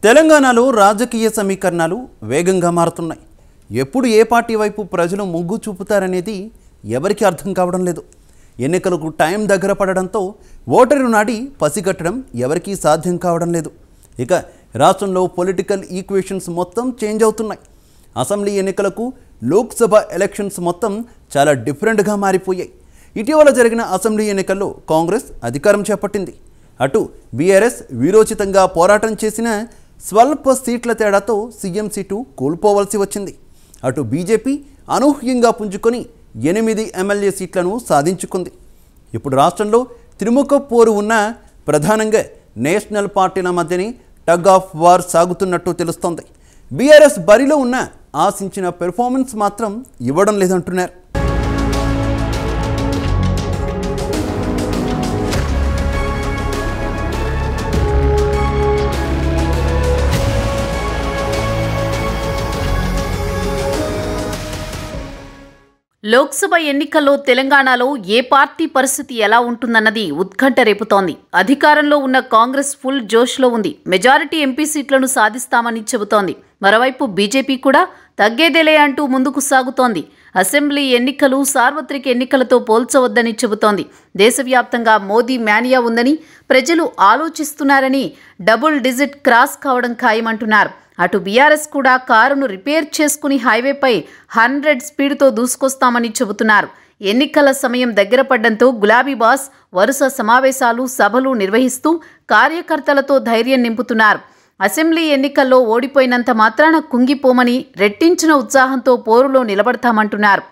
తెలంగాణలో రాజకీయ సమీకరణాలు వేగంగా మారుతున్నాయి ఎప్పుడు ఏ పార్టీ వైపు ప్రజలు మొగ్గు చూపుతారనేది ఎవరికీ అర్థం కావడం లేదు ఎన్నికలకు టైం దగ్గర పడడంతో ఓటరు నాడి పసిగట్టడం ఎవరికీ సాధ్యం కావడం లేదు ఇక రాష్ట్రంలో పొలిటికల్ ఈక్వేషన్స్ మొత్తం చేంజ్ అవుతున్నాయి అసెంబ్లీ ఎన్నికలకు లోక్సభ ఎలక్షన్స్ మొత్తం చాలా డిఫరెంట్గా మారిపోయాయి ఇటీవల జరిగిన అసెంబ్లీ ఎన్నికల్లో కాంగ్రెస్ అధికారం చేపట్టింది అటు బీఆర్ఎస్ వీరోచితంగా పోరాటం చేసిన స్వల్ప సీట్ల తేడాతో సీఎం సీటు కోల్పోవలసి వచ్చింది అటు బీజేపీ అనూహ్యంగా పుంజుకొని ఎనిమిది ఎమ్మెల్యే సీట్లను సాధించుకుంది ఇప్పుడు రాష్ట్రంలో త్రిముఖ పోరు ఉన్న ప్రధానంగా నేషనల్ పార్టీల మధ్యని టగ్ ఆఫ్ వార్ సాగుతున్నట్టు తెలుస్తోంది బీఆర్ఎస్ బరిలో ఉన్న ఆశించిన పెర్ఫార్మెన్స్ మాత్రం ఇవ్వడం లేదంటున్నారు లోక్సభ ఎన్నికల్లో తెలంగాణలో ఏ పార్టీ పరిస్థితి ఎలా ఉంటుందన్నది ఉత్కంఠ రేపుతోంది అధికారంలో ఉన్న కాంగ్రెస్ ఫుల్ జోష్లో ఉంది మెజారిటీ ఎంపీ సీట్లను సాధిస్తామని చెబుతోంది మరోవైపు బీజేపీ కూడా తగ్గేదేలే అంటూ ముందుకు సాగుతోంది అసెంబ్లీ ఎన్నికలు సార్వత్రిక ఎన్నికలతో పోల్చవద్దని చెబుతోంది దేశవ్యాప్తంగా మోదీ మేనియా ఉందని ప్రజలు ఆలోచిస్తున్నారని డబుల్ డిజిట్ క్రాస్ కావడం ఖాయమంటున్నారు అటు బీఆర్ఎస్ కూడా కారును రిపేర్ చేసుకుని హైవేపై హండ్రెడ్ స్పీడ్తో దూసుకొస్తామని చెబుతున్నారు ఎన్నికల సమయం దగ్గర పడ్డంతో గులాబీ బాస్ వరుస సమావేశాలు సభలు నిర్వహిస్తూ కార్యకర్తలతో ధైర్యం నింపుతున్నారు అసెంబ్లీ ఎన్నికల్లో ఓడిపోయినంత మాత్రాన కుంగిపోమని రెట్టించిన ఉత్సాహంతో పోరులో నిలబడతామంటున్నారు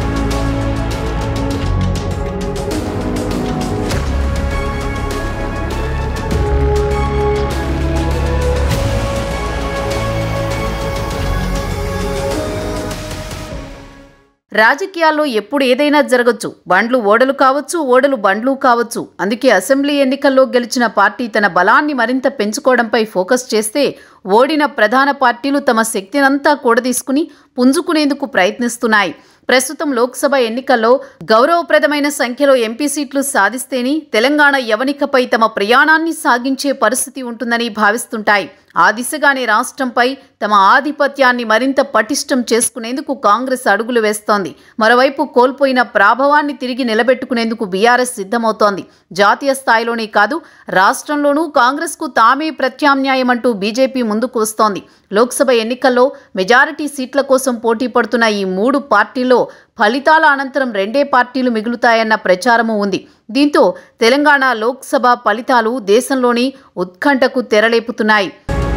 రాజకీయాల్లో ఎప్పుడు ఏదైనా జరగచ్చు బండ్లు ఓడలు కావచ్చు ఓడలు బండ్లు కావచ్చు అందుకే అసెంబ్లీ ఎన్నికల్లో గెలిచిన పార్టీ తన బలాన్ని మరింత పెంచుకోవడంపై ఫోకస్ చేస్తే ఓడిన ప్రధాన పార్టీలు తమ శక్తినంతా కూడదీసుకుని పుంజుకునేందుకు ప్రయత్నిస్తున్నాయి ప్రస్తుతం లోక్సభ ఎన్నికల్లో గౌరవప్రదమైన సంఖ్యలో ఎంపీ సీట్లు సాధిస్తేనే తెలంగాణ యవనికపై తమ ప్రయాణాన్ని సాగించే పరిస్థితి ఉంటుందని భావిస్తుంటాయి ఆ దిశగానే రాష్ట్రంపై తమ ఆధిపత్యాన్ని మరింత పటిష్టం చేసుకునేందుకు కాంగ్రెస్ అడుగులు వేస్తోంది మరోవైపు కోల్పోయిన ప్రాభవాన్ని తిరిగి నిలబెట్టుకునేందుకు బీఆర్ఎస్ సిద్ధమవుతోంది జాతీయ స్థాయిలోనే కాదు రాష్ట్రంలోనూ కాంగ్రెస్కు తామే ప్రత్యామ్నాయమంటూ బీజేపీ ముందుకు వస్తోంది లోక్సభ ఎన్నికల్లో మెజారిటీ సీట్ల కోసం పోటీ పడుతున్న ఈ మూడు పార్టీల్లో ఫలితాల అనంతరం రెండే పార్టీలు మిగులుతాయన్న ప్రచారము ఉంది దీంతో తెలంగాణ లోక్సభ ఫలితాలు దేశంలోని ఉత్కంఠకు తెరలేపుతున్నాయి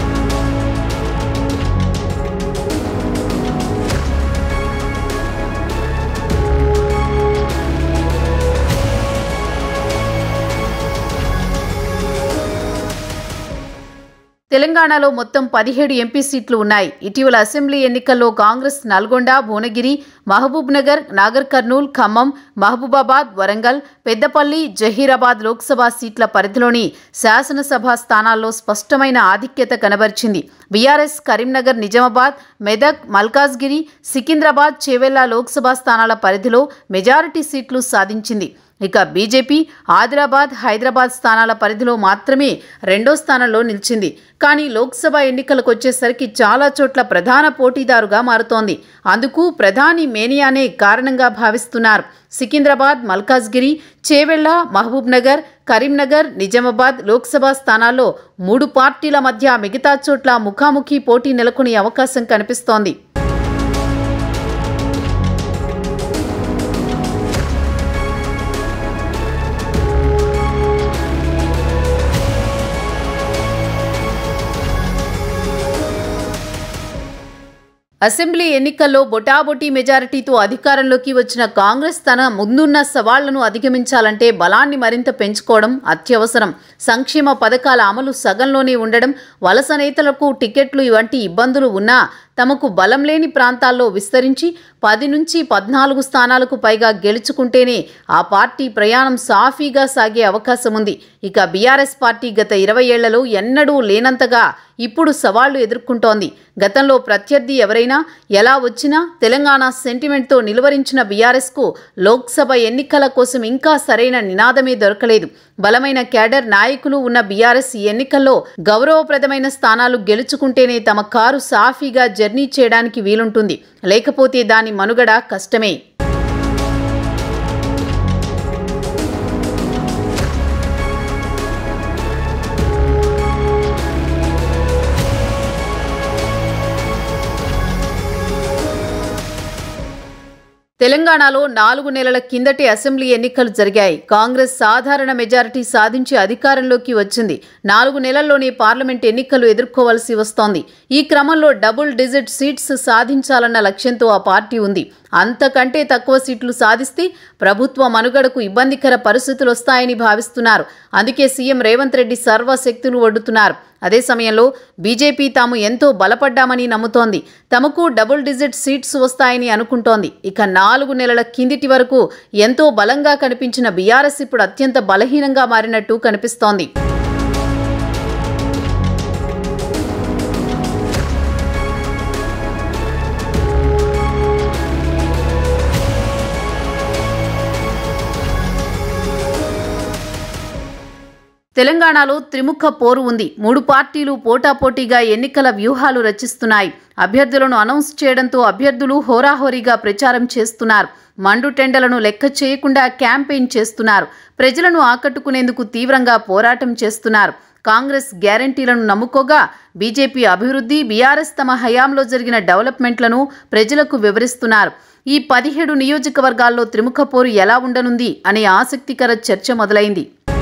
తెలంగాణలో మొత్తం పదిహేడు ఎంపీ సీట్లు ఉన్నాయి ఇటీవల అసెంబ్లీ ఎన్నికల్లో కాంగ్రెస్ నల్గొండ భువనగిరి మహబూబ్ నగర్ నాగర్ కర్నూల్ ఖమ్మం మహబూబాబాద్ వరంగల్ పెద్దపల్లి జహీరాబాద్ లోక్సభ సీట్ల పరిధిలోని శాసనసభ స్థానాల్లో స్పష్టమైన ఆధిక్యత కనబరిచింది బీఆర్ఎస్ కరీంనగర్ నిజామాబాద్ మెదక్ మల్కాజ్గిరి సికింద్రాబాద్ చేవెళ్ల లోక్సభ స్థానాల పరిధిలో మెజారిటీ సీట్లు సాధించింది ఇక బీజేపీ ఆదిలాబాద్ హైదరాబాద్ స్థానాల పరిధిలో మాత్రమే రెండో స్థానంలో నిలిచింది కానీ లోక్సభ ఎన్నికలకు వచ్చేసరికి చాలా చోట్ల ప్రధాన పోటీదారుగా మారుతోంది అందుకు ప్రధాని మేనియానే కారణంగా భావిస్తున్నారు సికింద్రాబాద్ మల్కాజ్గిరి చేవెళ్ల మహబూబ్ నగర్ కరీంనగర్ నిజామాబాద్ లోక్సభ స్థానాల్లో మూడు పార్టీల మధ్య మిగతా చోట్ల ముఖాముఖి పోటీ నెలకొనే అవకాశం కనిపిస్తోంది అసెంబ్లీ ఎన్నికల్లో బొటాబొటీ మెజారిటీతో అధికారంలోకి వచ్చిన కాంగ్రెస్ తన ముందున్న సవాళ్లను అధిగమించాలంటే బలాన్ని మరింత పెంచుకోవడం అత్యవసరం సంక్షేమ పథకాల అమలు సగంలోనే ఉండడం వలస నేతలకు టికెట్లు వంటి ఇబ్బందులు ఉన్నా తమకు బలం లేని ప్రాంతాల్లో విస్తరించి పది నుంచి పద్నాలుగు స్థానాలకు పైగా గెలుచుకుంటేనే ఆ పార్టీ ప్రయాణం సాఫీగా సాగే అవకాశం ఉంది ఇక బీఆర్ఎస్ పార్టీ గత ఇరవై ఏళ్లలో ఎన్నడూ లేనంతగా ఇప్పుడు సవాళ్లు ఎదుర్కొంటోంది గతంలో ప్రత్యర్థి ఎవరైనా ఎలా వచ్చినా తెలంగాణ సెంటిమెంట్తో నిలువరించిన బీఆర్ఎస్కు లోక్సభ ఎన్నికల కోసం ఇంకా సరైన నినాదమే దొరకలేదు బలమైన క్యాడర్ నాయకులు ఉన్న బీఆర్ఎస్ ఈ ఎన్నికల్లో గౌరవప్రదమైన స్థానాలు గెలుచుకుంటేనే తమ కారు సాఫీగా జర్నీ చేయడానికి వీలుంటుంది లేకపోతే దాని మనుగడ కష్టమే తెలంగాణలో నాలుగు నెలల కిందటి అసెంబ్లీ ఎన్నికలు జరిగాయి కాంగ్రెస్ సాధారణ మెజారిటీ సాధించి అధికారంలోకి వచ్చింది నాలుగు నెలల్లోనే పార్లమెంట్ ఎన్నికలు ఎదుర్కోవాల్సి వస్తోంది ఈ క్రమంలో డబుల్ డిజిట్ సీట్స్ సాధించాలన్న లక్ష్యంతో ఆ పార్టీ ఉంది అంతకంటే తక్కువ సీట్లు సాధిస్తే ప్రభుత్వ మనుగడకు ఇబ్బందికర పరిస్థితులు వస్తాయని భావిస్తున్నారు అందుకే సీఎం రేవంత్ రెడ్డి సర్వశక్తులు ఒడ్డుతున్నారు అదే సమయంలో బీజేపీ తాము ఎంతో బలపడ్డామని నమ్ముతోంది తమకు డబుల్ డిజిట్ సీట్స్ వస్తాయని అనుకుంటోంది ఇక నాలుగు నెలల కిందిటి వరకు ఎంతో బలంగా కనిపించిన బీఆర్ఎస్ ఇప్పుడు అత్యంత బలహీనంగా మారినట్టు కనిపిస్తోంది తెలంగాణలో త్రిముఖ పోరు ఉంది మూడు పార్టీలు పోటాపోటీగా ఎన్నికల వ్యూహాలు రచిస్తున్నాయి అభ్యర్థులను అనౌన్స్ చేయడంతో అభ్యర్థులు హోరాహోరీగా ప్రచారం చేస్తున్నారు మండు టెండలను లెక్క చేయకుండా క్యాంపెయిన్ చేస్తున్నారు ప్రజలను ఆకట్టుకునేందుకు తీవ్రంగా పోరాటం చేస్తున్నారు కాంగ్రెస్ గ్యారంటీలను నమ్ముకోగా బీజేపీ అభివృద్ధి బీఆర్ఎస్ తమ హయాంలో జరిగిన డెవలప్మెంట్లను ప్రజలకు వివరిస్తున్నారు ఈ పదిహేడు నియోజకవర్గాల్లో త్రిముఖ పోరు ఎలా ఉండనుంది అనే ఆసక్తికర చర్చ మొదలైంది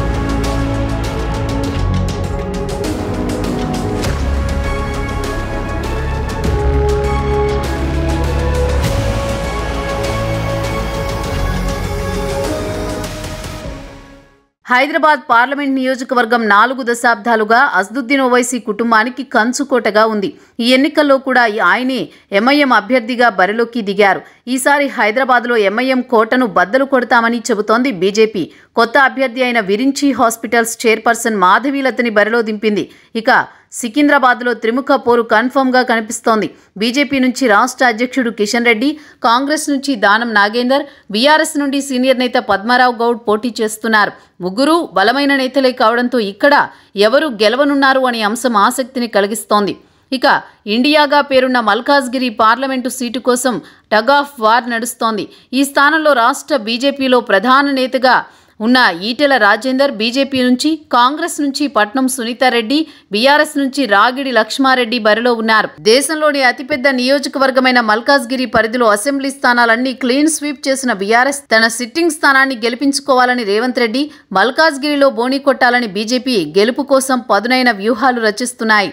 హైదరాబాద్ పార్లమెంట్ నియోజకవర్గం నాలుగు దశాబ్దాలుగా అజ్దుద్దీన్ ఓవైసీ కుటుంబానికి కంచుకోటగా ఉంది ఈ ఎన్నికల్లో కూడా ఆయనే ఎంఐఎం అభ్యర్థిగా బరిలోకి దిగారు ఈసారి హైదరాబాద్లో ఎంఐఎం కోటను బద్దలు కొడతామని చెబుతోంది బీజేపీ కొత్త అభ్యర్థి అయిన విరించి హాస్పిటల్స్ చైర్పర్సన్ మాధవీలతని బరిలో దింపింది ఇక సికింద్రాబాద్లో త్రిముఖ పోరు కన్ఫర్మ్గా కనిపిస్తోంది బీజేపీ నుంచి రాష్ట్ర అధ్యక్షుడు కిషన్ రెడ్డి కాంగ్రెస్ నుంచి దానం నాగేందర్ బీఆర్ఎస్ నుండి సీనియర్ నేత పద్మారావు గౌడ్ పోటీ చేస్తున్నారు ముగ్గురు బలమైన నేతలే కావడంతో ఇక్కడ ఎవరు గెలవనున్నారు అనే అంశం ఆసక్తిని కలిగిస్తోంది ఇక ఇండియాగా పేరున్న మల్కాజ్గిరి పార్లమెంటు సీటు కోసం టగ్ ఆఫ్ వార్ నడుస్తోంది ఈ స్థానంలో రాష్ట్ర బీజేపీలో ప్రధాన నేతగా ఉన్న ఈటెల రాజేందర్ బీజేపీ నుంచి కాంగ్రెస్ నుంచి పట్నం సునీతారెడ్డి బీఆర్ఎస్ నుంచి రాగిడి లక్ష్మారెడ్డి బరిలో ఉన్నారు దేశంలోని అతిపెద్ద నియోజకవర్గమైన మల్కాజ్గిరి పరిధిలో అసెంబ్లీ స్థానాలన్నీ క్లీన్ స్వీప్ చేసిన బీఆర్ఎస్ తన సిట్టింగ్ స్థానాన్ని గెలిపించుకోవాలని రేవంత్ రెడ్డి మల్కాజ్గిరిలో బోణీ కొట్టాలని బీజేపీ గెలుపు కోసం పదునైన వ్యూహాలు రచిస్తున్నాయి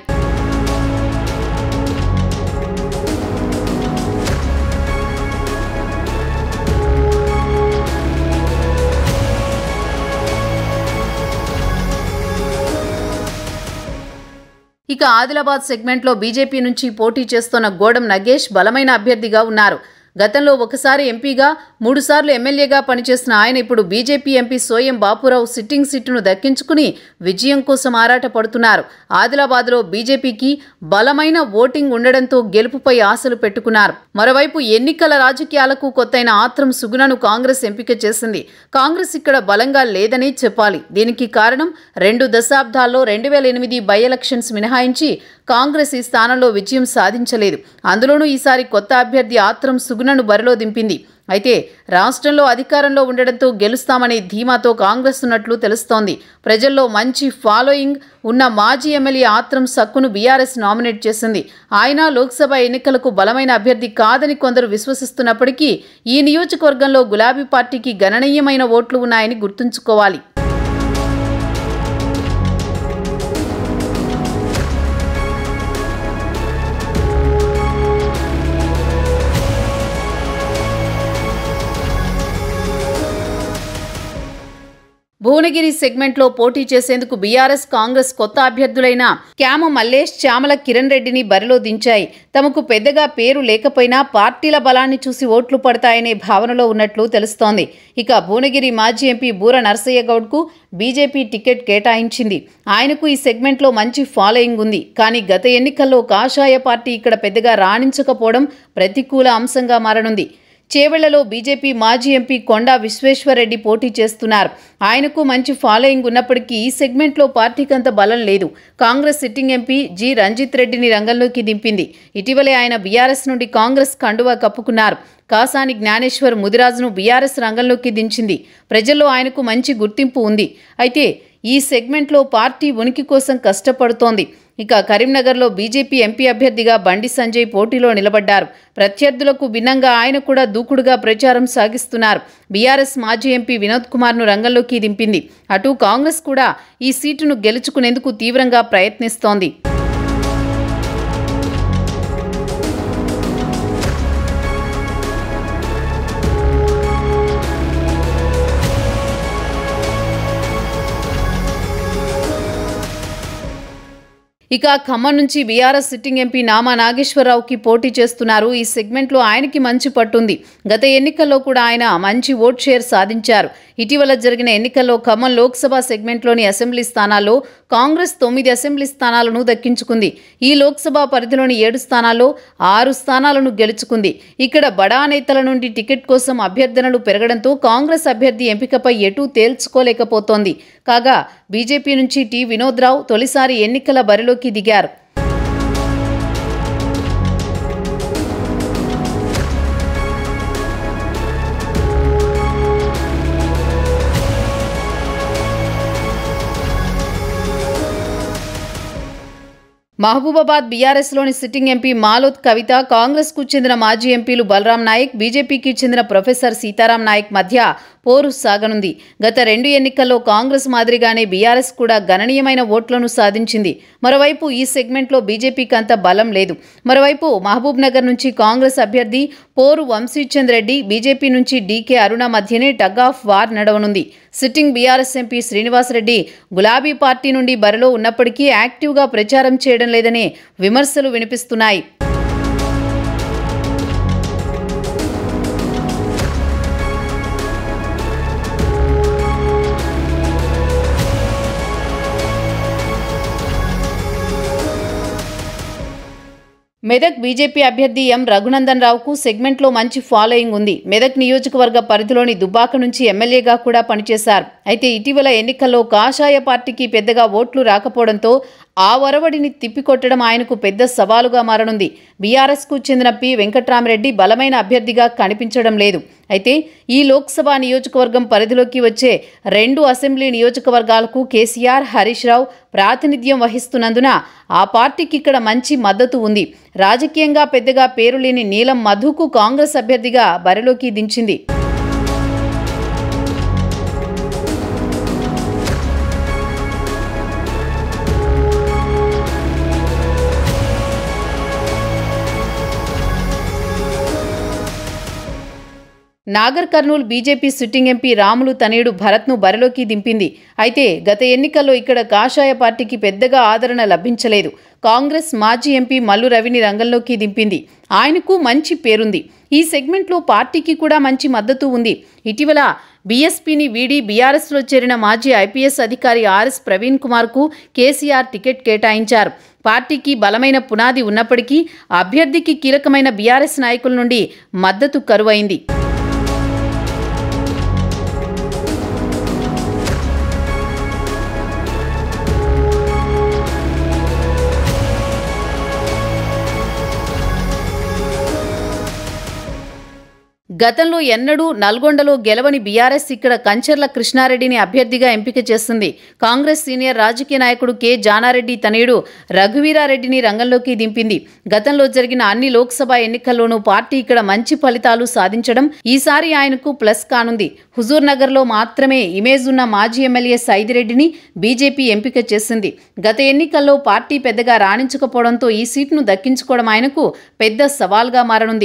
ఇక ఆదిలాబాద్ సెగ్మెంట్లో బీజేపీ నుంచి పోటీ చేస్తున్న గోడం నగేష్ బలమైన అభ్యర్థిగా ఉన్నారు గతంలో ఒకసారి ఎంపీగా మూడుసార్లు ఎమ్మెల్యేగా పనిచేసిన ఆయన ఇప్పుడు BJP MP Soyam Bapurao sitting సీటును దక్కించుకుని విజయం కోసం ఆరాట పడుతున్నారు ఆదిలాబాద్లో బీజేపీకి బలమైన ఓటింగ్ ఉండడంతో గెలుపుపై ఆశలు పెట్టుకున్నారు మరోవైపు ఎన్నికల రాజకీయాలకు కొత్తైన ఆత్రం సుగుణను కాంగ్రెస్ ఎంపిక చేసింది కాంగ్రెస్ ఇక్కడ బలంగా లేదని చెప్పాలి దీనికి కారణం రెండు దశాబ్దాల్లో రెండు వేల ఎనిమిది బై ఎలక్షన్స్ మినహాయించి కాంగ్రెస్ ఈ స్థానంలో విజయం సాధించలేదు అందులోనూ ఈసారి కొత్త అభ్యర్థి ఆత్రం సుగుణను బరిలో దింపింది అయితే రాష్ట్రంలో అధికారంలో ఉండడంతో గెలుస్తామనే ధీమాతో కాంగ్రెస్ ఉన్నట్లు తెలుస్తోంది ప్రజల్లో మంచి ఫాలోయింగ్ ఉన్న మాజీ ఎమ్మెల్యే ఆత్రం సక్కును బీఆర్ఎస్ నామినేట్ చేసింది ఆయన లోక్సభ ఎన్నికలకు బలమైన అభ్యర్థి కాదని కొందరు విశ్వసిస్తున్నప్పటికీ ఈ నియోజకవర్గంలో గులాబీ పార్టీకి గణనీయమైన ఓట్లు ఉన్నాయని గుర్తుంచుకోవాలి భువనగిరి సెగ్మెంట్లో పోటీ చేసేందుకు బీఆర్ఎస్ కాంగ్రెస్ కొత్త అభ్యర్థులైన క్యామ మల్లేష్ చామల కిరణ్ రెడ్డిని బరిలో దించాయి తమకు పెద్దగా పేరు లేకపోయినా పార్టీల బలాన్ని చూసి ఓట్లు పడతాయనే భావనలో ఉన్నట్లు తెలుస్తోంది ఇక భువనగిరి మాజీ ఎంపీ బూర నరసయ్య గౌడ్కు బీజేపీ టికెట్ కేటాయించింది ఆయనకు ఈ సెగ్మెంట్లో మంచి ఫాలోయింగ్ ఉంది కానీ గత ఎన్నికల్లో కాషాయ పార్టీ ఇక్కడ పెద్దగా రాణించకపోవడం ప్రతికూల అంశంగా మారనుంది చేవెళ్లలో బీజేపీ మాజీ ఎంపీ కొండా విశ్వేశ్వరరెడ్డి పోటీ చేస్తున్నారు ఆయనకు మంచి ఫాలోయింగ్ ఉన్నప్పటికీ ఈ సెగ్మెంట్లో పార్టీకి అంత బలం లేదు Congress sitting MP G Ranjith రెడ్డిని రంగంలోకి దింపింది ఇటీవలే ఆయన బీఆర్ఎస్ నుండి కాంగ్రెస్ కండువా కప్పుకున్నారు కాసాని జ్ఞానేశ్వర్ ముదిరాజును బీఆర్ఎస్ రంగంలోకి దించింది ప్రజల్లో ఆయనకు మంచి గుర్తింపు ఉంది అయితే ఈ సెగ్మెంట్లో పార్టీ ఉనికి కోసం కష్టపడుతోంది ఇక కరీంనగర్లో బీజేపీ ఎంపీ అభ్యర్థిగా బండి సంజయ్ పోటీలో నిలబడ్డారు ప్రత్యర్థులకు భిన్నంగా ఆయన కూడా దూకుడుగా ప్రచారం సాగిస్తున్నారు బీఆర్ఎస్ మాజీ ఎంపీ వినోద్ కుమార్ను రంగంలోకి దింపింది అటు కాంగ్రెస్ కూడా ఈ సీటును గెలుచుకునేందుకు తీవ్రంగా ప్రయత్నిస్తోంది ఇక ఖమ్మం నుంచి బీఆర్ఎస్ సిట్టింగ్ ఎంపీ నామా నాగేశ్వరరావుకి పోటీ చేస్తున్నారు ఈ సెగ్మెంట్లో ఆయనకి మంచి పట్టుంది గత ఎన్నికల్లో కూడా ఆయన మంచి ఓట్ షేర్ సాధించారు ఇటీవల జరిగిన ఎన్నికల్లో ఖమ్మం లోక్సభ సెగ్మెంట్లోని అసెంబ్లీ స్థానాల్లో కాంగ్రెస్ తొమ్మిది అసెంబ్లీ స్థానాలను దక్కించుకుంది ఈ లోక్సభ పరిధిలోని ఏడు స్థానాల్లో ఆరు స్థానాలను గెలుచుకుంది ఇక్కడ బడా నేతల నుండి టికెట్ కోసం అభ్యర్థనలు పెరగడంతో కాంగ్రెస్ అభ్యర్థి ఎంపికపై ఎటూ తేల్చుకోలేకపోతోంది కాగా బీజేపీ నుంచి టి వినోద్రావు తొలిసారి ఎన్నికల బరిలోకి దిగారు మహబూబాబాద్ బీఆర్ఎస్లోని సిట్టింగ్ ఎంపీ మాలోత్ కవిత కాంగ్రెస్కు చెందిన మాజీ ఎంపీలు బలరాం నాయక్ బీజేపీకి చెందిన ప్రొఫెసర్ సీతారాం నాయక్ మధ్య పోరు సాగనుంది గత రెండు ఎన్నికల్లో కాంగ్రెస్ మాదిరిగానే బీఆర్ఎస్ కూడా గణనీయమైన ఓట్లను సాధించింది మరోవైపు ఈ సెగ్మెంట్లో బీజేపీకి అంత బలం లేదు మరోవైపు మహబూబ్ నగర్ నుంచి కాంగ్రెస్ అభ్యర్థి పోరు వంశీచంద్ రెడ్డి బీజేపీ నుంచి డీకే అరుణ మధ్యనే tug of war నడవనుంది sitting BRS MP Srinivasa Reddy గులాబీ పార్టీ నుండి బరిలో ఉన్నప్పటికీ యాక్టివ్గా ప్రచారం చేయడం లేదనే విమర్శలు వినిపిస్తున్నాయి మెదక్ బీజేపీ అభ్యర్థి ఎం రఘునందన్ రావుకు సెగ్మెంట్లో మంచి ఫాలోయింగ్ ఉంది మెదక్ నియోజకవర్గ పరిధిలోని దుబ్బాక నుంచి ఎమ్మెల్యేగా కూడా పనిచేశారు అయితే ఇటీవల ఎన్నికల్లో కాషాయ పార్టీకి పెద్దగా ఓట్లు రాకపోవడంతో ఆ ఒరవడిని తిప్పికొట్టడం ఆయనకు పెద్ద సవాలుగా మారనుంది బీఆర్ఎస్కు చెందిన పి వెంకట్రామరెడ్డి బలమైన అభ్యర్థిగా కనిపించడం లేదు అయితే ఈ లోక్సభ నియోజకవర్గం పరిధిలోకి వచ్చే రెండు అసెంబ్లీ నియోజకవర్గాలకు కేసీఆర్ హరీష్ రావు ప్రాతినిధ్యం వహిస్తున్నందున ఆ పార్టీకి ఇక్కడ మంచి మద్దతు ఉంది రాజకీయంగా పెద్దగా పేరు లేని నీలం మధుకు కాంగ్రెస్ అభ్యర్థిగా బరిలోకి దించింది Nagar Kurnool BJP sitting MP Ramulu తనయుడు భరత్ను బరిలోకి దింపింది అయితే గత ఎన్నికల్లో ఇక్కడ కాషాయ పార్టీకి పెద్దగా ఆదరణ లభించలేదు కాంగ్రెస్ మాజీ ఎంపీ మల్లు రవిని రంగంలోకి దింపింది ఆయనకు మంచి పేరుంది ఈ సెగ్మెంట్లో పార్టీకి కూడా మంచి మద్దతు ఉంది ఇటీవల బీఎస్పీని వీడి బీఆర్ఎస్లో చేరిన మాజీ ఐపీఎస్ అధికారి ఆర్ఎస్ ప్రవీణ్ కుమార్కు కేసీఆర్ టికెట్ కేటాయించారు పార్టీకి బలమైన పునాది ఉన్నప్పటికీ అభ్యర్థికి కీలకమైన బీఆర్ఎస్ నాయకుల నుండి మద్దతు కరువైంది గతంలో ఎన్నడూ నల్గొండలో గెలవని బీఆర్ఎస్ ఇక్కడ కంచర్ల కృష్ణారెడ్డిని అభ్యర్థిగా ఎంపిక చేస్తుంది కాంగ్రెస్ సీనియర్ రాజకీయ నాయకుడు కె జానారెడ్డి తనయుడు రఘువీరారెడ్డిని రంగంలోకి దింపింది గతంలో జరిగిన అన్ని లోక్సభ ఎన్నికల్లోనూ పార్టీ ఇక్కడ మంచి ఫలితాలు సాధించడం ఈసారి ఆయనకు ప్లస్ కానుంది హుజూర్ నగర్లో మాత్రమే ఇమేజ్ ఉన్న మాజీ ఎమ్మెల్యే సైదిరెడ్డిని బీజేపీ ఎంపిక చేసింది గత ఎన్నికల్లో పార్టీ పెద్దగా రాణించకపోవడంతో ఈ సీట్ను దక్కించుకోవడం ఆయనకు పెద్ద సవాల్గా మారనుంది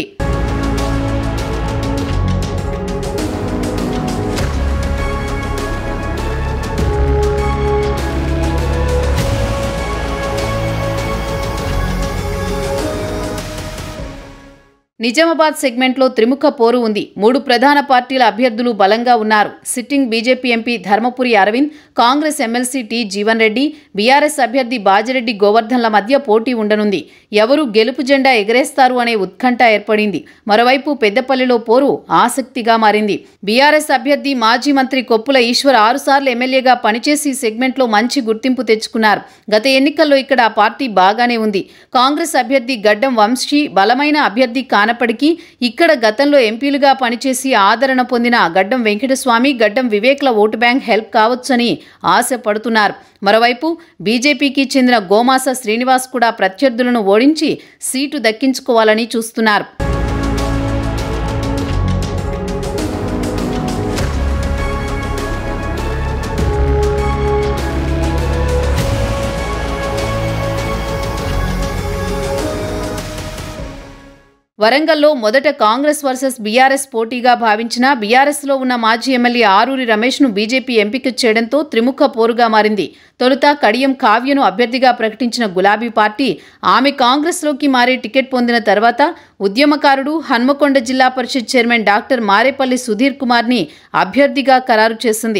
నిజామాబాద్ సెగ్మెంట్లో త్రిముఖ పోరు ఉంది మూడు ప్రధాన పార్టీల అభ్యర్థులు బలంగా ఉన్నారు sitting BJP MP Dharmapuri Arvind Congress MLC T Jeevan Reddy BRS అభ్యర్థి బాజిరెడ్డి గోవర్ధన్ల మధ్య పోటీ ఉండనుంది ఎవరు గెలుపు జెండా ఎగరేస్తారు అనే ఉత్కంఠ ఏర్పడింది మరోవైపు పెద్దపల్లిలో పోరు ఆసక్తిగా మారింది బీఆర్ఎస్ అభ్యర్థి మాజీ మంత్రి కొప్పుల ఈశ్వర్ ఆరుసార్లు ఎమ్మెల్యేగా పనిచేసి సెగ్మెంట్లో మంచి గుర్తింపు తెచ్చుకున్నారు గత ఎన్నికల్లో ఇక్కడ ఆ పార్టీ బాగానే ఉంది కాంగ్రెస్ అభ్యర్థి గడ్డం వంశీ బలమైన అభ్యర్థి కానప్పటికీ ఇక్కడ గతంలో ఎంపీలుగా పనిచేసి ఆదరణ పొందిన గడ్డం వెంకటస్వామి గడ్డం వివేక్ల ఓటు బ్యాంక్ హెల్ప్ కావచ్చని ఆశపడుతున్నారు మరోవైపు బీజేపీకి చెందిన గోమాస శ్రీనివాస్ కూడా ప్రత్యర్థులను ఓడించి సీటు దక్కించుకోవాలని చూస్తున్నారు వరంగల్లో మొదట కాంగ్రెస్ వర్సెస్ బీఆర్ఎస్ పోటీగా భావించిన బీఆర్ఎస్లో ఉన్న మాజీ ఎమ్మెల్యే ఆరూరి రమేష్ను బీజేపీ ఎంపిక చేయడంతో త్రిముఖ పోరుగా మారింది తొలుత కడియం కావ్యను అభ్యర్థిగా ప్రకటించిన గులాబీ పార్టీ ఆమె కాంగ్రెస్లోకి మారే టికెట్ పొందిన తర్వాత ఉద్యమకారుడు హన్మకొండ జిల్లా పరిషత్ చైర్మన్ డాక్టర్ మారేపల్లి సుధీర్ కుమార్ని అభ్యర్థిగా ఖరారు చేసింది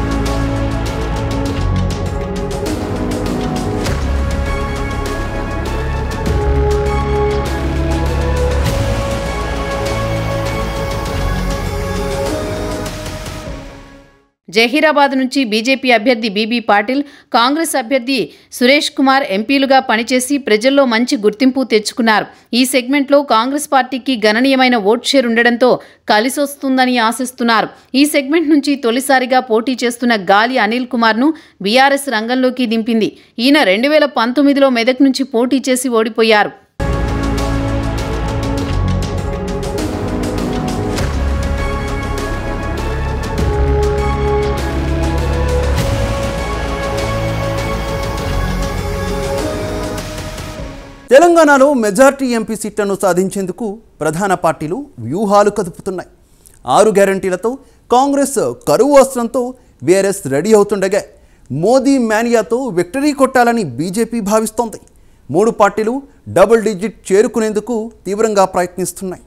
జహీరాబాద్ నుంచి బీజేపీ అభ్యర్థి బీబీ పాటిల్ కాంగ్రెస్ అభ్యర్థి సురేష్ కుమార్ ఎంపీలుగా పనిచేసి ప్రజల్లో మంచి గుర్తింపు తెచ్చుకున్నారు ఈ సెగ్మెంట్లో కాంగ్రెస్ పార్టీకి గణనీయమైన ఓట్ షేర్ ఉండడంతో కలిసొస్తుందని ఆశిస్తున్నారు ఈ సెగ్మెంట్ నుంచి తొలిసారిగా పోటీ చేస్తున్న గాలి అనిల్ కుమార్ను బీఆర్ఎస్ రంగంలోకి దింపింది ఈయన రెండు వేల పంతొమ్మిదిలో మెదక్ నుంచి పోటీ చేసి ఓడిపోయారు తెలంగాణలో మెజార్టీ ఎంపీ సీట్లను సాధించేందుకు ప్రధాన పార్టీలు వ్యూహాలు కదుపుతున్నాయి ఆరు గ్యారంటీలతో కాంగ్రెస్ కరువు వస్త్రంతో బీఆర్ఎస్ రెడీ అవుతుండగా మోదీ మేనియాతో విక్టరీ కొట్టాలని బీజేపీ భావిస్తోంది మూడు పార్టీలు డబుల్ డిజిట్ చేరుకునేందుకు తీవ్రంగా ప్రయత్నిస్తున్నాయి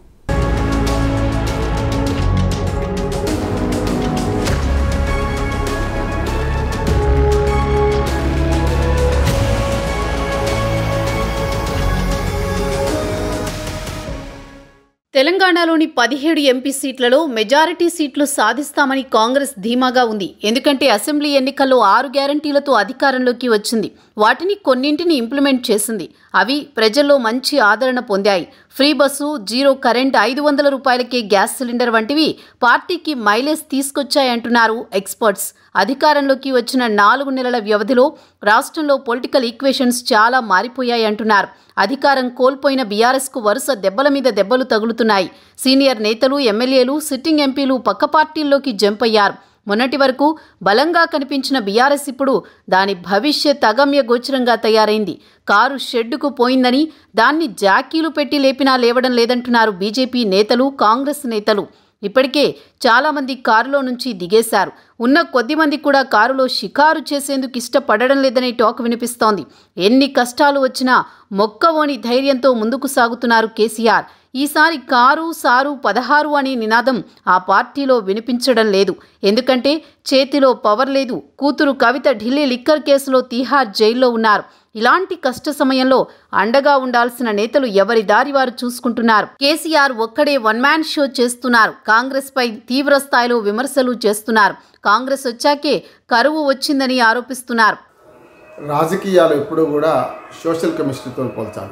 తెలంగాణలోని పదిహేడు ఎంపీ సీట్లలో మెజారిటీ సీట్లు సాధిస్తామని కాంగ్రెస్ ధీమాగా ఉంది ఎందుకంటే అసెంబ్లీ ఎన్నికల్లో ఆరు గ్యారంటీలతో అధికారంలోకి వచ్చింది వాటిని కొన్నింటిని ఇంప్లిమెంట్ చేసింది అవి ప్రజల్లో మంచి ఆదరణ పొందాయి ఫ్రీ బస్సు జీరో కరెంట్ ఐదు వందల రూపాయలకే గ్యాస్ సిలిండర్ వంటివి పార్టీకి మైలేజ్ తీసుకొచ్చాయంటున్నారు ఎక్స్పర్ట్స్ అధికారంలోకి వచ్చిన నాలుగు నెలల వ్యవధిలో రాష్ట్రంలో పొలిటికల్ ఈక్వేషన్స్ చాలా మారిపోయాయంటున్నారు అధికారం కోల్పోయిన బీఆర్ఎస్కు వరుస దెబ్బల మీద దెబ్బలు తగులుతున్నాయి సీనియర్ నేతలు ఎమ్మెల్యేలు సిట్టింగ్ ఎంపీలు పక్క పార్టీల్లోకి జంప్ అయ్యారు మొన్నటి వరకు బలంగా కనిపించిన బీఆర్ఎస్ ఇప్పుడు దాని భవిష్యత్ అగమ్య గోచరంగా తయారైంది కారు షెడ్డుకు పోయిందని దాన్ని జాకీలు పెట్టి లేపినా లేవడం లేదంటున్నారు బీజేపీ నేతలు కాంగ్రెస్ నేతలు ఇప్పటికే చాలామంది కారులో నుంచి దిగేశారు ఉన్న కొద్ది మంది కూడా కారులో షికారు చేసేందుకు ఇష్టపడడం లేదనే టాక్ వినిపిస్తోంది ఎన్ని కష్టాలు వచ్చినా మొక్కవోని ధైర్యంతో ముందుకు సాగుతున్నారు కేసీఆర్ ఈసారి కారు సారు పదహారు అనే నినాదం ఆ పార్టీలో వినిపించడం లేదు ఎందుకంటే చేతిలో పవర్ లేదు కూతురు కవిత ఢిల్లీ లిక్కర్ కేసులో తీహార్ జైల్లో ఉన్నారు ఇలాంటి కష్ట సమయంలో అండగా ఉండాల్సిన నేతలు ఎవరి దారి వారు చూసుకుంటున్నారు కేసీఆర్ ఒక్కడే వన్ మ్యాన్ షో చేస్తున్నారు కాంగ్రెస్ పై తీవ్ర స్థాయిలో విమర్శలు చేస్తున్నారు కాంగ్రెస్ వచ్చాకే కరువు వచ్చిందని ఆరోపిస్తున్నారు రాజకీయాలు ఎప్పుడూ కూడా సోషల్ కెమిస్ట్రీతో పోల్చాలి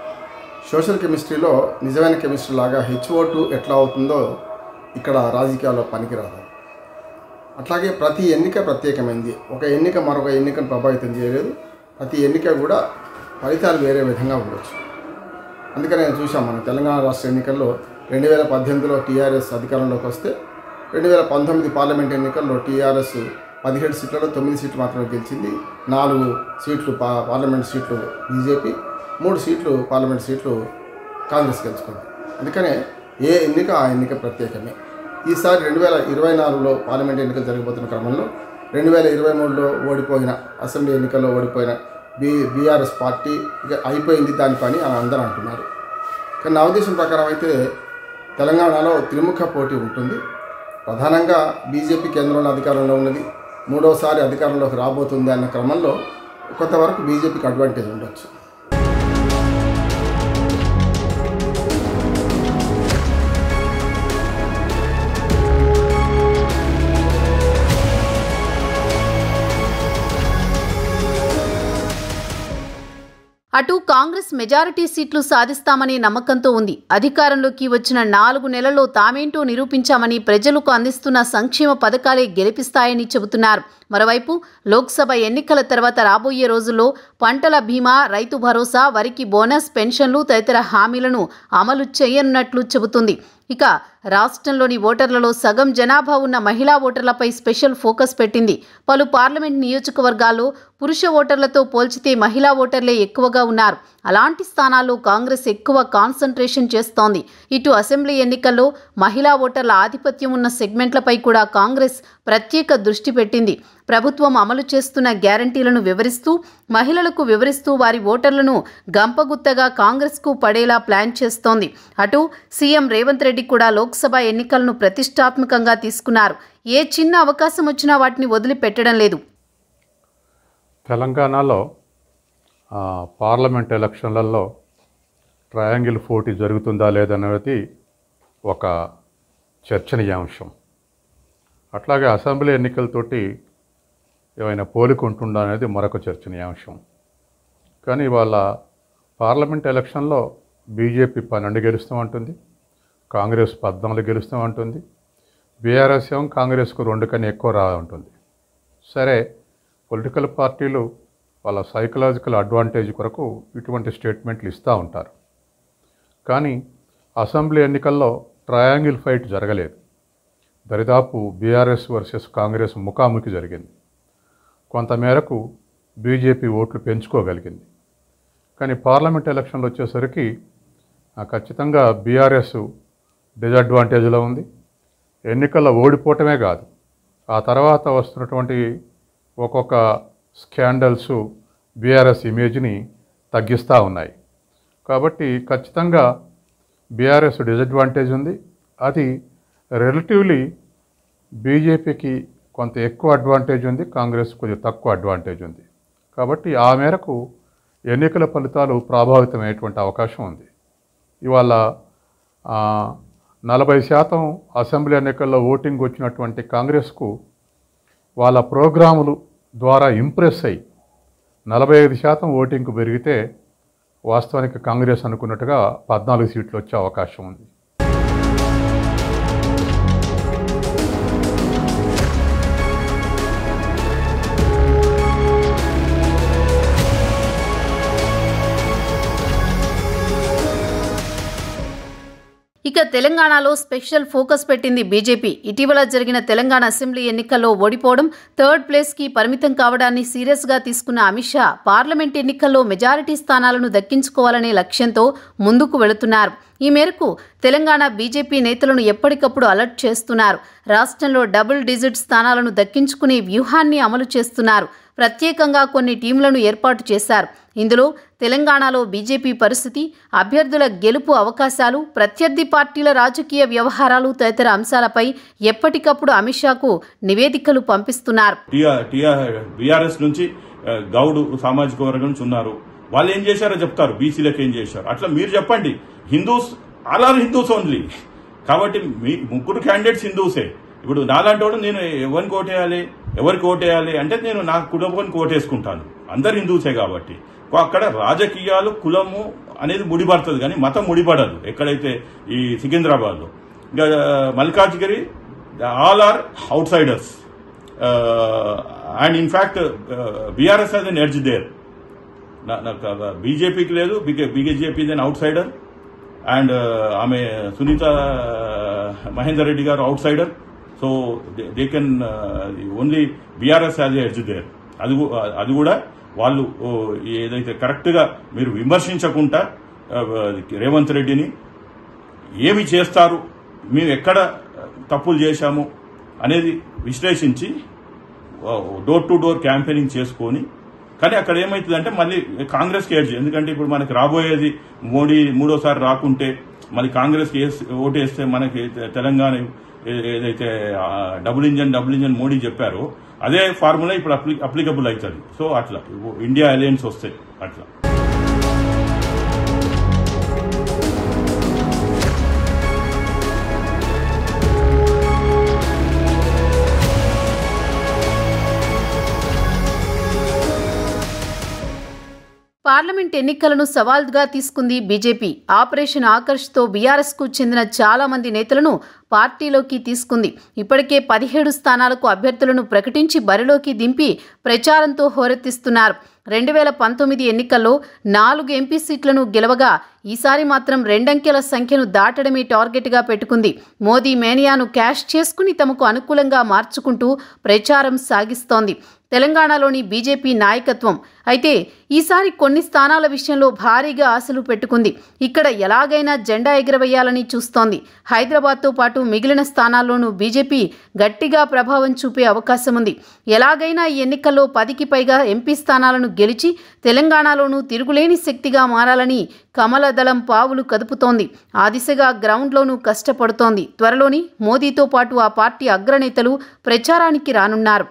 సోషల్ కెమిస్ట్రీలో నిజమైన కెమిస్ట్రీ లాగా హెచ్ఓ టూ ఎట్లా అవుతుందో ఇక్కడ రాజకీయాల్లో పనికిరాదు అట్లాగే ప్రతి ఎన్నిక ప్రత్యేకమైంది ఒక ఎన్నిక మరొక ఎన్నికను ప్రభావితం చేయలేదు ప్రతి ఎన్నిక కూడా ఫలితాలు వేరే విధంగా ఉండొచ్చు అందుకని నేను చూసాం మనం తెలంగాణ రాష్ట్ర ఎన్నికల్లో రెండు వేల పద్దెనిమిదిలో టీఆర్ఎస్ అధికారంలోకి వస్తే రెండు వేల పంతొమ్మిది పార్లమెంట్ ఎన్నికల్లో టీఆర్ఎస్ పదిహేడు సీట్లలో తొమ్మిది సీట్లు మాత్రమే గెలిచింది నాలుగు సీట్లు పా పార్లమెంట్ సీట్లు బీజేపీ మూడు సీట్లు పార్లమెంట్ సీట్లు కాంగ్రెస్ గెలుచుకుంది అందుకనే ఏ ఎన్నిక ఆ ఎన్నిక ప్రత్యేకమే ఈసారి రెండు వేల ఇరవై నాలుగులో పార్లమెంట్ ఎన్నికలు జరగబోతున్న క్రమంలో రెండు వేల ఇరవై మూడులో ఓడిపోయిన అసెంబ్లీ ఎన్నికల్లో ఓడిపోయిన బీ బీఆర్ఎస్ పార్టీ ఇక అయిపోయింది దాని పని అని అందరూ అంటున్నారు కానీ నా ఉద్దేశం ప్రకారం అయితే తెలంగాణలో త్రిముఖ పోటీ ఉంటుంది ప్రధానంగా బీజేపీ కేంద్రంలో అధికారంలో ఉన్నది మూడోసారి అధికారంలోకి రాబోతుంది అన్న క్రమంలో కొంతవరకు బీజేపీకి అడ్వాంటేజ్ ఉండొచ్చు అటు కాంగ్రెస్ మెజారిటీ సీట్లు సాధిస్తామనే నమ్మకంతో ఉంది అధికారంలోకి వచ్చిన నాలుగు నెలల్లో తామేంటో నిరూపించామని ప్రజలకు అందిస్తున్న సంక్షేమ పథకాలే గెలిపిస్తాయని చెబుతున్నారు మరోవైపు లోక్సభ ఎన్నికల తర్వాత రాబోయే రోజుల్లో పంటల బీమా రైతు భరోసా వరికి బోనస్ పెన్షన్లు తదితర హామీలను అమలు చేయనున్నట్లు చెబుతుంది ఇక రాష్ట్రంలోని ఓటర్లలో సగం జనాభా ఉన్న మహిళా ఓటర్లపై స్పెషల్ ఫోకస్ పెట్టింది పలు పార్లమెంట్ నియోజకవర్గాల్లో పురుష ఓటర్లతో పోల్చితే మహిళా ఓటర్లే ఎక్కువగా ఉన్నారు అలాంటి స్థానాల్లో కాంగ్రెస్ ఎక్కువ కాన్సన్ట్రేషన్ చేస్తోంది ఇటు అసెంబ్లీ ఎన్నికల్లో మహిళా ఓటర్ల ఆధిపత్యం ఉన్న సెగ్మెంట్లపై కూడా కాంగ్రెస్ ప్రత్యేక దృష్టి పెట్టింది ప్రభుత్వం అమలు చేస్తున్న గ్యారంటీలను వివరిస్తూ మహిళలకు వివరిస్తూ వారి ఓటర్లను గంపగుత్తగా కాంగ్రెస్కు పడేలా ప్లాన్ చేస్తోంది అటు సీఎం రేవంత్ రెడ్డి కూడా లోక్సభ ఎన్నికలను ప్రతిష్టాత్మకంగా తీసుకున్నారు ఏ చిన్న అవకాశం వచ్చినా వాటిని వదిలిపెట్టడం లేదు తెలంగాణలో ఆ, పార్లమెంట్ ఎలక్షన్లలో ట్రయాంగిల్ పోటీ జరుగుతుందా లేదనేది ఒక చర్చనీయాంశం అట్లాగే అసెంబ్లీ ఎన్నికలతోటి ఏమైనా పోలిక ఉంటుందా అనేది మరొక చర్చనీయాంశం కానీ ఇవాళ పార్లమెంట్ ఎలక్షన్లో బీజేపీ పన్నెండు గెలుస్తామంటుంది కాంగ్రెస్ పద్నాలుగు గెలుస్తామంటుంది బీఆర్ఎస్ ఏమో కాంగ్రెస్కు రెండు కన్నా ఎక్కువ రా ఉంటుంది సరే పొలిటికల్ పార్టీలు వాళ్ళ సైకలాజికల్ అడ్వాంటేజ్ కొరకు ఇటువంటి స్టేట్మెంట్లు ఇస్తూ ఉంటారు కానీ అసెంబ్లీ ఎన్నికల్లో ట్రయాంగిల్ ఫైట్ జరగలేదు దరిదాపు బీఆర్ఎస్ వర్సెస్ కాంగ్రెస్ ముఖాముఖి జరిగింది కొంతమేరకు బీజేపీ ఓట్లు పెంచుకోగలిగింది కానీ పార్లమెంట్ ఎలక్షన్లు వచ్చేసరికి ఆ, ఖచ్చితంగా బీఆర్ఎస్ డిజడ్వాంటేజ్లో ఉంది ఎన్నికల్లో ఓడిపోవటమే కాదు ఆ తర్వాత వస్తున్నటువంటి ఒక్కొక్క స్కాండల్స్ బీఆర్ఎస్ ఇమేజ్ని తగ్గిస్తూ ఉన్నాయి కాబట్టి ఖచ్చితంగా బీఆర్ఎస్ డిసడ్వాంటేజ్ ఉంది అది రిలేటివ్లీ బీజేపీకి కొంత ఎక్కువ అడ్వాంటేజ్ ఉంది కాంగ్రెస్ కొద్దిగా తక్కువ అడ్వాంటేజ్ ఉంది కాబట్టి ఆ మేరకు ఎన్నికల ఫలితాలు ప్రభావితమయ్యేటువంటి అవకాశం ఉంది ఇవాళ ఆ, నలభై శాతం అసెంబ్లీ ఎన్నికల్లో ఓటింగ్ వచ్చినటువంటి కాంగ్రెస్కు వాళ్ళ ప్రోగ్రాములు ద్వారా ఇంప్రెస్ అయ్యి నలభై ఐదు శాతం ఓటింగ్కు పెరిగితే వాస్తవానికి కాంగ్రెస్ అనుకున్నట్టుగా పద్నాలుగు సీట్లు వచ్చే అవకాశం ఉంది ఇక తెలంగాణలో స్పెషల్ ఫోకస్ పెట్టింది బీజేపీ ఇటీవల జరిగిన తెలంగాణ అసెంబ్లీ ఎన్నికల్లో ఓడిపోవడం థర్డ్ ప్లేస్కి పరిమితం కావడాన్ని సీరియస్గా తీసుకున్న అమిత్ షా పార్లమెంట్ ఎన్నికల్లో మెజారిటీ స్థానాలను దక్కించుకోవాలనే లక్ష్యంతో ముందుకు వెళుతున్నారు ఈ మేరకు తెలంగాణ బీజేపీ నేతలను ఎప్పటికప్పుడు అలర్ట్ చేస్తున్నారు రాష్ట్రంలో డబుల్ డిజిట్ స్థానాలను దక్కించుకునే వ్యూహాన్ని అమలు చేస్తున్నారు ప్రత్యేకంగా కొన్ని టీంలను ఏర్పాటు చేశారు ఇందులో తెలంగాణలో బీజేపీ పరిస్థితి అభ్యర్థుల గెలుపు అవకాశాలు ప్రత్యర్థి పార్టీల రాజకీయ వ్యవహారాలు తదితర అంశాలపై ఎప్పటికప్పుడు అమిత్ షాకు నివేదికలు పంపిస్తున్నారు టిఆర్ టిఆర్ బీఆర్ఎస్ నుంచి ఆ, గౌడు సామాజిక వర్గం నుంచి ఉన్నారు వాళ్ళు ఏం చేశారో చెప్తారు బీసీలకు ఏం చేశారు అట్లా మీరు చెప్పండి Hindus all are Hindus only కాబట్టి మీ ముగ్గురు క్యాండిడేట్స్ హిందూసే ఇప్పుడు నాలాంటి వాడు నేను ఎవరికి ఓటేయాలి ఎవరికి ఓటేయాలి అంటే నేను నా కుటుంబానికి ఓటేసుకుంటాను అందరు హిందూసే కాబట్టి అక్కడ రాజకీయాలు కులము అనేది ముడిపడుతుంది కానీ మతం ముడిపడదు ఎక్కడైతే ఈ సికింద్రాబాద్లో ఇంకా Malkajgiri all are outsiders and in fact BRS has an edge there బీజేపీకి లేదు BJP then outsider and ఆమె Sunitha Mahender Reddy garu outsider so they can only BRS has edge there అది కూ- అది కూడా వాళ్ళు ఓ, ఏదైతే కరెక్ట్గా మీరు విమర్శించకుండా ఆ, రేవంత్ రెడ్డిని ఏమి చేస్తారు మేము ఎక్కడ తప్పులు చేశాము అనేది విశ్లేషించి డోర్ టు డోర్ క్యాంపెయినింగ్ చేసుకొని కానీ అక్కడ ఏమవుతుందంటే మళ్ళీ కాంగ్రెస్కి ఏడ్చి ఎందుకంటే ఇప్పుడు మనకి రాబోయేది మోడీ మూడోసారి రాకుంటే మళ్ళీ కాంగ్రెస్కి వేసి ఓటు వేస్తే మనకి తె- తెలంగాణ ఏ- ఏదైతే ఆ, double engine double engine Modi చెప్పారో అదే ఫార్ములా ఇప్పుడు అప్లి అప్లికబుల్ అవుతుంది సో అట్లా ఇండియా అలయన్స్ వస్తాయి అట్లా పార్లమెంట్ ఎన్నికలను సవాల్గా తీసుకుంది బీజేపీ ఆపరేషన్ ఆకర్ష్తో బీఆర్ఎస్కు చెందిన చాలా మంది నేతలను పార్టీలోకి తీసుకుంది ఇప్పటికే పదిహేడు స్థానాలకు అభ్యర్థులను ప్రకటించి బరిలోకి దింపి ప్రచారంతో హోరెత్తిస్తున్నారు రెండు వేల పంతొమ్మిది ఎన్నికల్లో నాలుగు ఎంపీ సీట్లను గెలవగా ఈసారి మాత్రం రెండంకెల సంఖ్యను దాటడమే టార్గెట్గా పెట్టుకుంది మోదీ మేనియాను క్యాష్ చేసుకుని తమకు అనుకూలంగా మార్చుకుంటూ ప్రచారం సాగిస్తోంది తెలంగాణలోని బీజేపీ నాయకత్వం అయితే ఈసారి కొన్ని స్థానాల విషయంలో భారీగా ఆశలు పెట్టుకుంది ఇక్కడ ఎలాగైనా జెండా ఎగురవేయాలని చూస్తోంది హైదరాబాద్తో పాటు మిగిలిన స్థానాల్లోనూ బీజేపీ గట్టిగా ప్రభావం చూపే అవకాశం ఉంది ఎలాగైనా ఈ ఎన్నికల్లో పదికి పైగా ఎంపీ స్థానాలను గెలిచి తెలంగాణలోనూ తిరుగులేని శక్తిగా మారాలని కమల దళం పావులు కదుపుతోంది ఆ దిశగా గ్రౌండ్లోనూ కష్టపడుతోంది త్వరలోని మోదీతో పాటు ఆ పార్టీ అగ్రనేతలు ప్రచారానికి రానున్నారు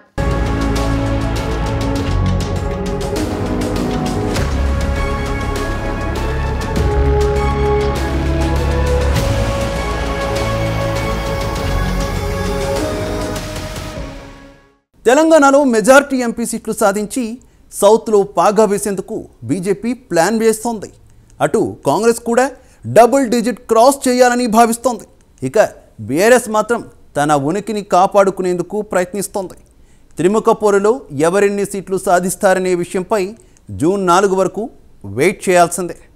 తెలంగాణలో మెజారిటీ ఎంపీ సీట్లు సాధించి సౌత్లో పాగా వేసేందుకు బీజేపీ ప్లాన్ వేస్తోంది అటు కాంగ్రెస్ కూడా డబుల్ డిజిట్ క్రాస్ చేయాలని భావిస్తోంది ఇక బీఆర్ఎస్ మాత్రం తన ఉనికిని కాపాడుకునేందుకు ప్రయత్నిస్తోంది త్రిముఖ పోరులో ఎవరెన్ని సీట్లు సాధిస్తారనే విషయంపై జూన్ నాలుగు వరకు వెయిట్ చేయాల్సిందే